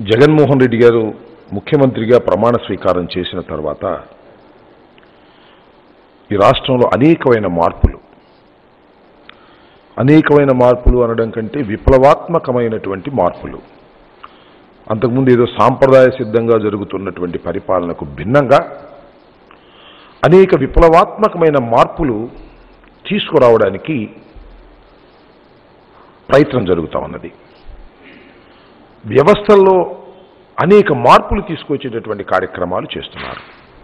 జగన్మోహన్ రెడ్డి గారు ముఖ్యమంత్రిగా ప్రమాణ స్వీకారం చేసిన తర్వాత ఈ రాష్ట్రంలో అనేకమైన మార్పులు అనేకమైన మార్పులు అనడం కంటే విప్లవాత్మకమైనటువంటి మార్పులు అంతకుముందు ఏదో సాంప్రదాయ సిద్ధంగా జరుగుతున్నటువంటి పరిపాలనకు భిన్నంగా అనేక విప్లవాత్మకమైన మార్పులు తీసుకురావడానికి ప్రయత్నం జరుగుతూ ఉన్నది వ్యవస్థల్లో అనేక మార్పులు తీసుకొచ్చేటటువంటి కార్యక్రమాలు చేస్తున్నారు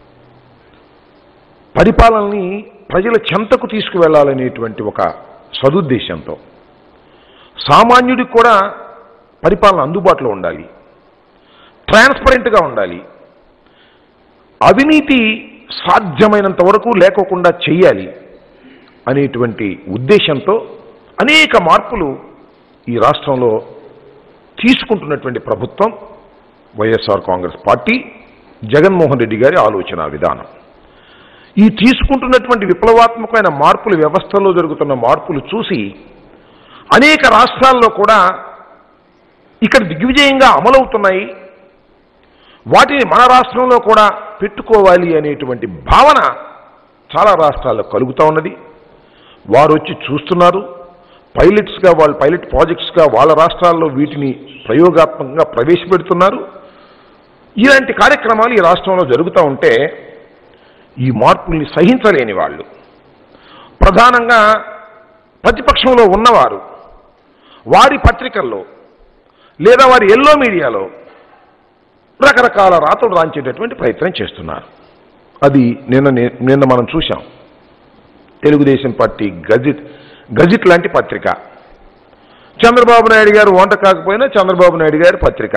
పరిపాలనని ప్రజల చెంతకు తీసుకువెళ్లాలనేటువంటి ఒక సదుద్దేశంతో సామాన్యుడికి కూడా పరిపాలన అందుబాటులో ఉండాలి ట్రాన్స్పరెంట్గా ఉండాలి అవినీతి సాధ్యమైనంత వరకు లేకోకుండా చేయాలి అనేటువంటి ఉద్దేశంతో అనేక మార్పులు ఈ రాష్ట్రంలో తీసుకుంటున్నటువంటి ప్రభుత్వం వైఎస్ఆర్ కాంగ్రెస్ పార్టీ జగన్మోహన్ రెడ్డి గారి ఆలోచన విధానం ఈ తీసుకుంటున్నటువంటి విప్లవాత్మకమైన మార్పులు వ్యవస్థలో జరుగుతున్న మార్పులు చూసి అనేక రాష్ట్రాల్లో కూడా ఇక్కడ దిగ్విజయంగా అమలవుతున్నాయి వాటిని మన రాష్ట్రంలో కూడా పెట్టుకోవాలి అనేటువంటి భావన చాలా రాష్ట్రాల్లో కలుగుతూ ఉన్నది వారు వచ్చి చూస్తున్నారు పైలట్స్గా వాళ్ళు పైలట్ ప్రాజెక్ట్స్గా వాళ్ళ రాష్ట్రాల్లో వీటిని ప్రయోగాత్మకంగా ప్రవేశపెడుతున్నారు ఇలాంటి కార్యక్రమాలు ఈ రాష్ట్రంలో జరుగుతూ ఉంటే ఈ మార్పుల్ని సహించలేని వాళ్ళు ప్రధానంగా ప్రతిపక్షంలో ఉన్నవారు వారి పత్రికల్లో లేదా వారి ఎల్లో మీడియాలో రకరకాల రాతలు రాంచేటటువంటి ప్రయత్నం చేస్తున్నారు అది నిన్న నిన్న మనం చూశాం తెలుగుదేశం పార్టీ గజిట్ గజిట్ లాంటి పత్రిక చంద్రబాబు నాయుడు గారు వంట కాకపోయినా చంద్రబాబు నాయుడు గారి పత్రిక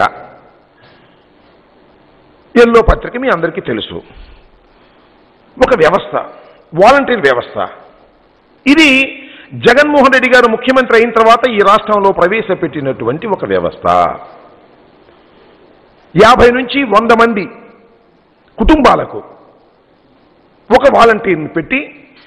ఎల్లో పత్రిక మీ అందరికీ తెలుసు ఒక వ్యవస్థ వాలంటీర్ వ్యవస్థ ఇది జగన్మోహన్ రెడ్డి గారు ముఖ్యమంత్రి అయిన తర్వాత ఈ రాష్ట్రంలో ప్రవేశపెట్టినటువంటి ఒక వ్యవస్థ యాభై నుంచి వంద మంది కుటుంబాలకు ఒక వాలంటీర్ని పెట్టి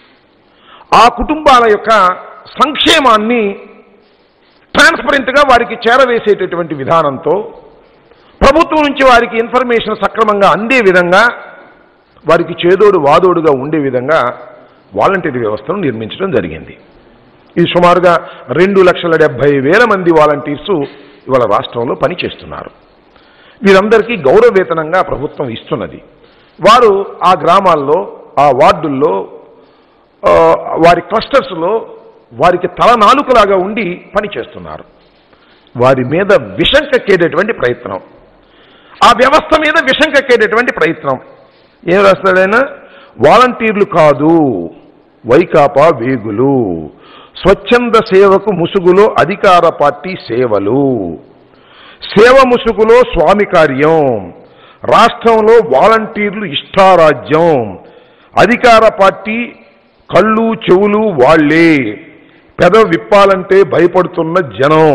ఆ కుటుంబాల యొక్క సంక్షేమాన్ని ట్రాన్స్పరెంట్గా వారికి చేరవేసేటటువంటి విధానంతో ప్రభుత్వం నుంచి వారికి ఇన్ఫర్మేషన్ సక్రమంగా అందే విధంగా వారికి చేదోడు వాదోడుగా ఉండే విధంగా వాలంటీర్ వ్యవస్థను నిర్మించడం జరిగింది ఇది సుమారుగా రెండు లక్షల డెబ్బై వేల మంది వాలంటీర్సు ఇవాళ రాష్ట్రంలో పనిచేస్తున్నారు వీరందరికీ గౌరవ వేతనంగా ప్రభుత్వం ఇస్తున్నది వారు ఆ గ్రామాల్లో ఆ వార్డుల్లో ఆ, వారి క్లస్టర్స్లో వారికి తలనాలుకలాగా ఉండి పనిచేస్తున్నారు వారి మీద విషం కక్కేటటువంటి ప్రయత్నం ఆ వ్యవస్థ మీద విషం కక్కేటటువంటి ప్రయత్నం ఏం రాస్తాడైనా వాలంటీర్లు కాదు వైకాపా వేగులు స్వచ్ఛంద సేవకు ముసుగులో అధికార పార్టీ సేవలు సేవ ముసుగులో స్వామి కార్యం రాష్ట్రంలో వాలంటీర్లు ఇష్టారాజ్యం అధికార పార్టీ కళ్ళు చెవులు వాళ్లే పెద విప్పాలంటే భయపడుతున్న జనం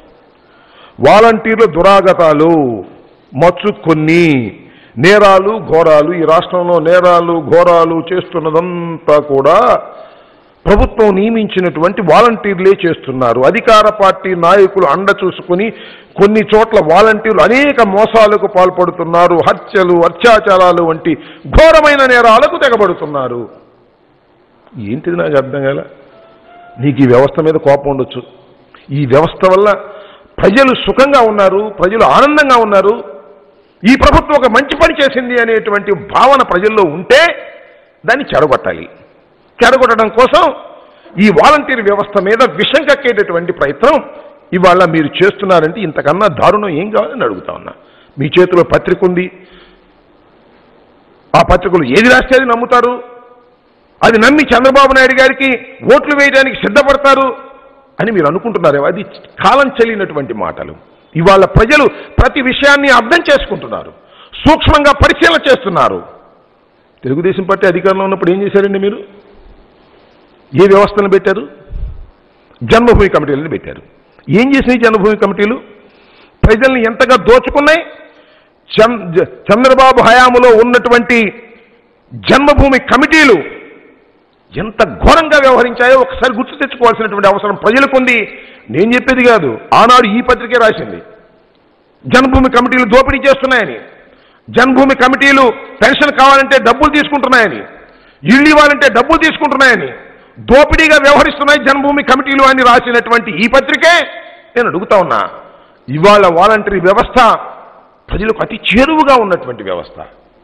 వాలంటీర్ల దురాగతాలు మచ్చు కొన్ని నేరాలు ఘోరాలు ఈ రాష్ట్రంలో నేరాలు ఘోరాలు చేస్తున్నదంతా కూడా ప్రభుత్వం నియమించినటువంటి వాలంటీర్లే చేస్తున్నారు అధికార పార్టీ నాయకులు అండ చూసుకుని కొన్ని చోట్ల వాలంటీర్లు అనేక మోసాలకు పాల్పడుతున్నారు హత్యలు అత్యాచారాలు వంటి ఘోరమైన నేరాలకు తెగబడుతున్నారు ఏంటిది నాకు అర్థం కాల నీకు ఈ వ్యవస్థ మీద కోపం ఉండొచ్చు ఈ వ్యవస్థ వల్ల ప్రజలు సుఖంగా ఉన్నారు ప్రజలు ఆనందంగా ఉన్నారు ఈ ప్రభుత్వం ఒక మంచి పని చేసింది అనేటువంటి భావన ప్రజల్లో ఉంటే దాన్ని చెడగొట్టాలి చెడగొట్టడం కోసం ఈ వాలంటీర్ వ్యవస్థ మీద విషం కక్కేటటువంటి ప్రయత్నం ఇవాళ మీరు చేస్తున్నారంటే ఇంతకన్నా దారుణం ఏం కావాలని అడుగుతా ఉన్నా మీ చేతిలో పత్రిక ఉంది ఆ పత్రికలు ఏది రాస్తే అది నమ్ముతారు అది నమ్మి చంద్రబాబు నాయుడు గారికి ఓట్లు వేయడానికి సిద్ధపడతారు అని మీరు అనుకుంటున్నారేమో అది కాలం చెల్లినటువంటి మాటలు ఇవాళ ప్రజలు ప్రతి విషయాన్ని అర్థం చేసుకుంటున్నారు సూక్ష్మంగా పరిశీలన చేస్తున్నారు తెలుగుదేశం పార్టీ అధికారంలో ఉన్నప్పుడు ఏం చేశారండి మీరు ఏ వ్యవస్థను పెట్టారు జన్మభూమి కమిటీలను పెట్టారు ఏం చేసినాయి జన్మభూమి కమిటీలు ప్రజల్ని ఎంతగా దోచుకున్నాయి చం- జ- చంద్రబాబు హయాములో ఉన్నటువంటి జన్మభూమి కమిటీలు ఎంత ఘోరంగా వ్యవహరించాయో ఒకసారి గుర్తు తెచ్చుకోవాల్సినటువంటి అవసరం ప్రజలకు ఉంది నేను చెప్పేది కాదు ఆనాడు ఈ పత్రికే రాసింది జన్మభూమి కమిటీలు దోపిడీ చేస్తున్నాయని జన్మభూమి కమిటీలు పెన్షన్ కావాలంటే డబ్బులు తీసుకుంటున్నాయని ఇళ్ళు ఇవ్వాలంటే డబ్బులు తీసుకుంటున్నాయని దోపిడీగా వ్యవహరిస్తున్నాయి జన్మభూమి కమిటీలు అని రాసినటువంటి ఈ పత్రికే నేను అడుగుతా ఉన్నా ఇవాళ వాలంటరీ వ్యవస్థ ప్రజలకు అతి చేరువుగా ఉన్నటువంటి వ్యవస్థ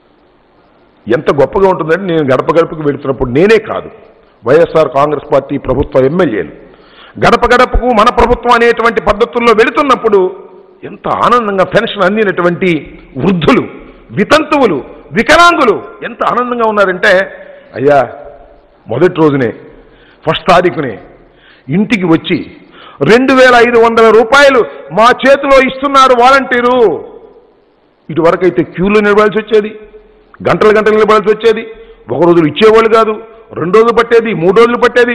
ఎంత గొప్పగా ఉంటుందంటే నేను గడప గడపకు వెళుతున్నప్పుడు నేనే కాదు వైఎస్ఆర్ కాంగ్రెస్ పార్టీ ప్రభుత్వ ఎమ్మెల్యేలు గడప గడపకు మన ప్రభుత్వం అనేటువంటి పద్ధతుల్లో వెళుతున్నప్పుడు ఎంత ఆనందంగా పెన్షన్ అందినటువంటి వృద్ధులు వితంతువులు వికలాంగులు ఎంత ఆనందంగా ఉన్నారంటే అయ్యా మొదటి రోజునే ఫస్ట్ తారీఖునే ఇంటికి వచ్చి రెండు వేల ఐదు వందల రూపాయలు మా చేతిలో ఇస్తున్నారు వాలంటీరు ఇటువరకు అయితే క్యూలో నిలబడాల్సి వచ్చేది గంటలు గంటలు నిలబడాల్సి వచ్చేది ఒక రోజులు ఇచ్చేవాళ్ళు కాదు రెండు రోజులు పట్టేది మూడు రోజులు పట్టేది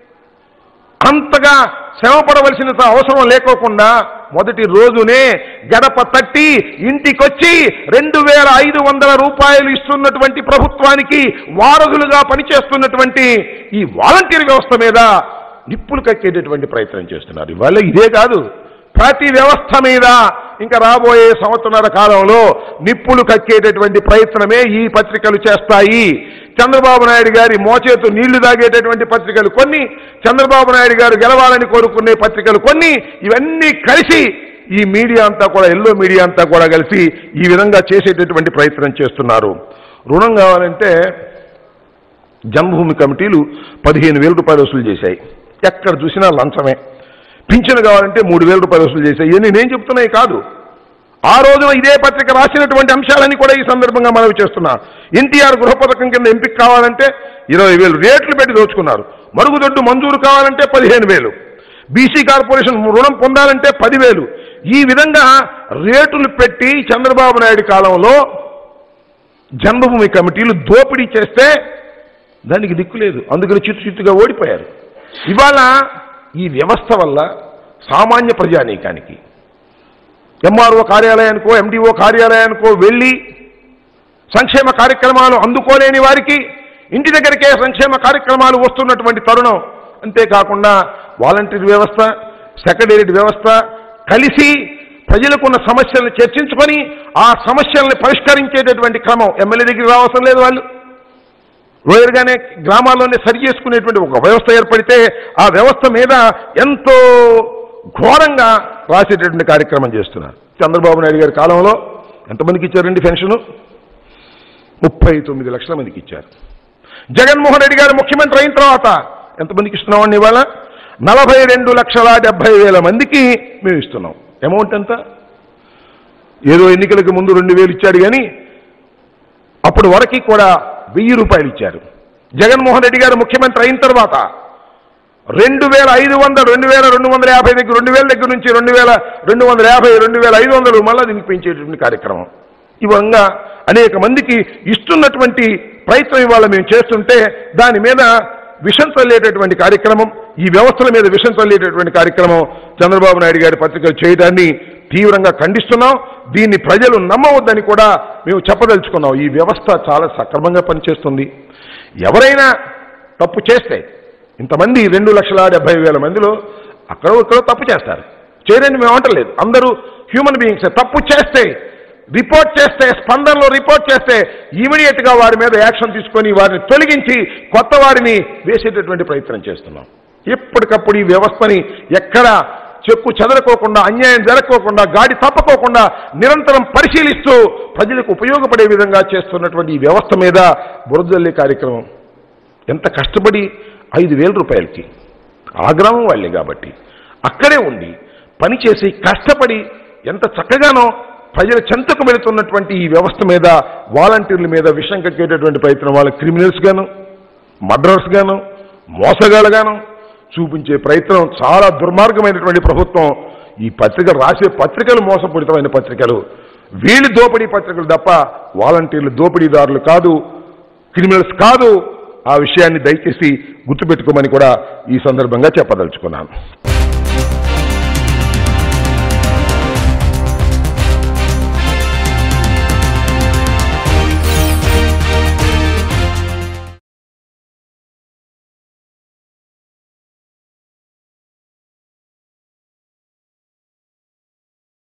అంతగా శ్రమ పడవలసిన అవసరం లేకోకుండా మొదటి రోజునే గడప తట్టి ఇంటికొచ్చి రెండు వేల ఐదు వందల రూపాయలు ఇస్తున్నటువంటి ప్రభుత్వానికి వారధులుగా పనిచేస్తున్నటువంటి ఈ వాలంటీర్ వ్యవస్థ మీద నిప్పులు కక్కేటటువంటి ప్రయత్నం చేస్తున్నారు ఇవాళ ఇదే కాదు ప్రతి వ్యవస్థ మీద ఇంకా రాబోయే సంవత్సరాల కాలంలో నిప్పులు కక్కేటటువంటి ప్రయత్నమే ఈ పత్రికలు చేస్తాయి చంద్రబాబు నాయుడు గారి మోచేతు నీళ్లు తాగేటటువంటి పత్రికలు కొన్ని చంద్రబాబు నాయుడు గారు గెలవాలని కోరుకునే పత్రికలు కొన్ని ఇవన్నీ కలిసి ఈ మీడియా అంతా కూడా ఎల్లో మీడియా అంతా కూడా కలిసి ఈ విధంగా చేసేటటువంటి ప్రయత్నం చేస్తున్నారు రుణం కావాలంటే జన్మభూమి కమిటీలు పదిహేను వేల రూపాయలు వసూలు చేశాయి ఎక్కడ చూసినా లంచమే పింఛను కావాలంటే మూడు వేల రూపాయలు వసూలు చేశాయి ఇవన్నీ నేను చెప్తున్నాయి కాదు ఆ రోజున ఇదే పత్రిక రాసినటువంటి అంశాలని కూడా ఈ సందర్భంగా మనవి చేస్తున్నా ఎన్టీఆర్ గృహ పథకం కింద ఎంపిక కావాలంటే ఇరవై వేలు రేట్లు పెట్టి దోచుకున్నారు మరుగుదొడ్డు మంజూరు కావాలంటే పదిహేను వేలు బీసీ కార్పొరేషన్ రుణం పొందాలంటే పదివేలు ఈ విధంగా రేటులు పెట్టి చంద్రబాబు నాయుడు కాలంలో జన్మభూమి కమిటీలు దోపిడీ చేస్తే దానికి దిక్కు లేదు అందుకని చిత్తు చిత్తుగా ఓడిపోయారు ఇవాళ ఈ వ్యవస్థ వల్ల సామాన్య ప్రజానీకానికి ఎంఆర్ఓ కార్యాలయానికో ఎండిఓ కార్యాలయానికో వెళ్ళి సంక్షేమ కార్యక్రమాలు అందుకోలేని వారికి ఇంటి దగ్గరికే సంక్షేమ కార్యక్రమాలు వస్తున్నటువంటి తరుణం అంతేకాకుండా వాలంటీర్ వ్యవస్థ సెక్రటేరియట్ వ్యవస్థ కలిసి ప్రజలకున్న సమస్యలను చర్చించుకొని ఆ సమస్యల్ని పరిష్కరించేటటువంటి క్రమం ఎమ్మెల్యే దగ్గరికి రావసరం లేదు వాళ్ళు లోయర్గానే గ్రామాల్లోనే సరి చేసుకునేటువంటి ఒక వ్యవస్థ ఏర్పడితే ఆ వ్యవస్థ మీద ఎంతో ఘోరంగా రాసేటటువంటి కార్యక్రమం చేస్తున్నారు చంద్రబాబు నాయుడు గారి కాలంలో ఎంతమందికి ఇచ్చారండి పెన్షను ముప్పై తొమ్మిది లక్షల మందికి ఇచ్చారు జగన్మోహన్ రెడ్డి గారు ముఖ్యమంత్రి అయిన తర్వాత ఎంతమందికి ఇస్తున్నామండి ఇవాళ నలభై రెండు లక్షల డెబ్బై వేల మందికి మేము ఇస్తున్నాం అమౌంట్ ఎంత ఏదో ఎన్నికలకు ముందు రెండు వేలు ఇచ్చాడు కానీ అప్పుడు వరకు కూడా వెయ్యి రూపాయలు ఇచ్చారు జగన్మోహన్ రెడ్డి గారు ముఖ్యమంత్రి అయిన తర్వాత రెండు వేల ఐదు వందలు రెండు వేల రెండు వందల యాభై దగ్గర రెండు వేల దగ్గర నుంచి రెండు వేల రెండు వందల యాభై రెండు వేల ఐదు వందలు మళ్ళా దీనికి పెంచేటువంటి కార్యక్రమం ఈ విధంగా అనేక మందికి ఇస్తున్నటువంటి ప్రయత్నం ఇవాళ మేము చేస్తుంటే దాని మీద విషం చల్లేటటువంటి కార్యక్రమం ఈ వ్యవస్థల మీద విషం చల్లేటటువంటి కార్యక్రమం చంద్రబాబు నాయుడు గారి పత్రికలు చేయడాన్ని తీవ్రంగా ఖండిస్తున్నాం దీన్ని ప్రజలు నమ్మవద్దని కూడా మేము చెప్పదలుచుకున్నాం ఈ వ్యవస్థ చాలా సక్రమంగా పనిచేస్తుంది ఎవరైనా తప్పు చేస్తే ఇంతమంది రెండు లక్షల డెబ్బై వేల మందిలో అక్కడ ఇక్కడ తప్పు చేస్తారు చేయరని మేము అంటలేదు అందరూ హ్యూమన్ బీయింగ్స్ తప్పు చేస్తే రిపోర్ట్ చేస్తే స్పందనలో రిపోర్ట్ చేస్తే ఇమీడియట్ గా వారి మీద యాక్షన్ తీసుకొని వారిని తొలగించి కొత్త వారిని వేసేటటువంటి ప్రయత్నం చేస్తున్నాం ఎప్పటికప్పుడు ఈ వ్యవస్థని ఎక్కడ చెక్కు చెదరకోకుండా అన్యాయం జరగకోకుండా గాడి తప్పకోకుండా నిరంతరం పరిశీలిస్తూ ప్రజలకు ఉపయోగపడే విధంగా చేస్తున్నటువంటి ఈ వ్యవస్థ మీద బురదల్లి కార్యక్రమం ఎంత కష్టపడి ఐదు వేల రూపాయలకి ఆ గ్రామం వాళ్ళే కాబట్టి అక్కడే ఉండి పనిచేసి కష్టపడి ఎంత చక్కగానో ప్రజల చెంతకు వెళుతున్నటువంటి ఈ వ్యవస్థ మీద వాలంటీర్ల మీద విషం కక్కేటటువంటి ప్రయత్నం వాళ్ళ క్రిమినల్స్ గాను మర్డరర్స్ గాను మోసగాళ్ళగాను చూపించే ప్రయత్నం చాలా దుర్మార్గమైనటువంటి ప్రభుత్వం ఈ పత్రికలు రాసే పత్రికలు మోసపూరితమైన పత్రికలు వీళ్ళు దోపిడీ పత్రికలు తప్ప వాలంటీర్లు దోపిడీదారులు కాదు క్రిమినల్స్ కాదు ఆ విషయాన్ని దయచేసి గుర్తుపెట్టుకోమని కూడా ఈ సందర్భంగా చెప్పదలుచుకున్నాను